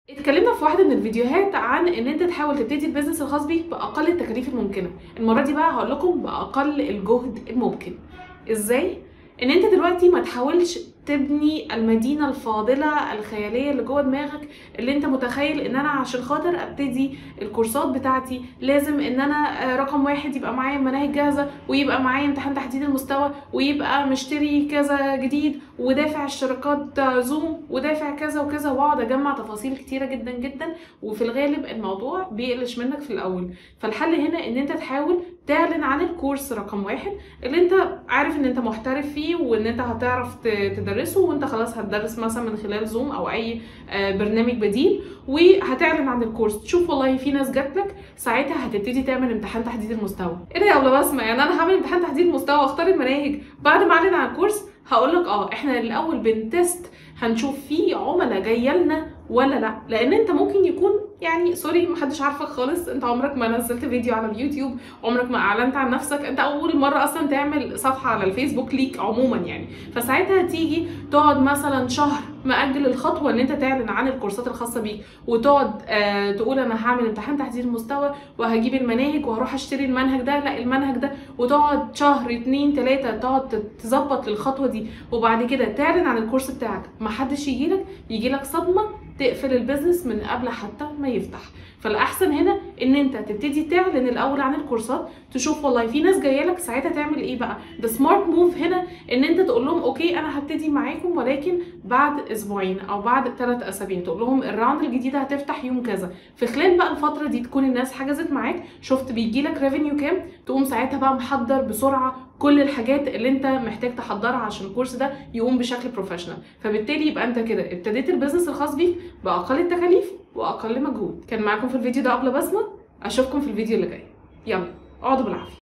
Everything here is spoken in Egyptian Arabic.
اتكلمنا في واحده من الفيديوهات عن ان انت تحاول تبتدي البيزنس الخاص بيك باقل التكاليف الممكنه المره دي بقى هقول لكم باقل الجهد الممكن ازاي ان انت دلوقتي ما تحاولش تبني المدينة الفاضلة الخيالية اللي جوه دماغك اللي انت متخيل ان انا عشان خاطر ابتدي الكورسات بتاعتي لازم ان انا آه، رقم واحد يبقى معايا مناهج جاهزة ويبقى معايا امتحان تحديد المستوى ويبقى مشتري كذا جديد ودافع اشتراكات آه، زوم ودافع كذا وكذا واقعد اجمع تفاصيل كتيرة جدا جدا وفي الغالب الموضوع بيقلش منك في الاول فالحل هنا ان انت تحاول تعلن عن الكورس رقم واحد اللي انت عارف ان انت محترف فيه وان انت هتعرف ت- تدرسه وانت خلاص هتدرس مثلا من خلال زوم او اي آه، برنامج بديل وهتعلن عن الكورس تشوف والله في ناس جات لك ساعتها هتبتدي تعمل امتحان تحديد المستوى ايه ده يا ولا بسمه يعني انا هعمل امتحان تحديد المستوى واختار المناهج بعد ما اعلن عن الكورس هقول لك اه احنا الاول بنتست هنشوف في عملاء جايه لنا ولا لا لان انت ممكن يكون يعني سوري محدش عارفك خالص انت عمرك ما نزلت فيديو على اليوتيوب عمرك ما اعلنت عن نفسك انت اول مره اصلا تعمل صفحه على الفيسبوك ليك عموما يعني فساعتها تيجي تقعد مثلا شهر مأجل الخطوه ان انت تعلن عن الكورسات الخاصه بيك وتقعد آه تقول انا هعمل امتحان تحديد المستوى وهجيب المناهج وهروح اشتري المنهج ده لا المنهج ده وتقعد شهر اتنين تلاته تقعد تظبط للخطوه دي وبعد كده تعلن عن الكورس بتاعك محدش يجيلك يجيلك صدمه تقفل البيزنس من قبل حتى ما يفتح فالاحسن هنا ان انت تبتدي تعلن الاول عن الكورسات تشوف والله في ناس جايه لك ساعتها تعمل ايه بقى ده سمارت موف هنا ان انت تقول لهم اوكي انا هبتدي معاكم ولكن بعد اسبوعين او بعد ثلاث اسابيع تقول لهم الراوند الجديده هتفتح يوم كذا في خلال بقى الفتره دي تكون الناس حجزت معاك شفت بيجي لك ريفينيو كام تقوم ساعتها بقى محضر بسرعه كل الحاجات اللي انت محتاج تحضرها عشان الكورس ده يقوم بشكل بروفيشنال فبالتالي يبقى انت كده ابتديت البيزنس الخاص بيك باقل التكاليف واقل مجهود كان معاكم في الفيديو ده قبل بسمه اشوفكم في الفيديو اللي جاي يلا اقعدوا بالعافيه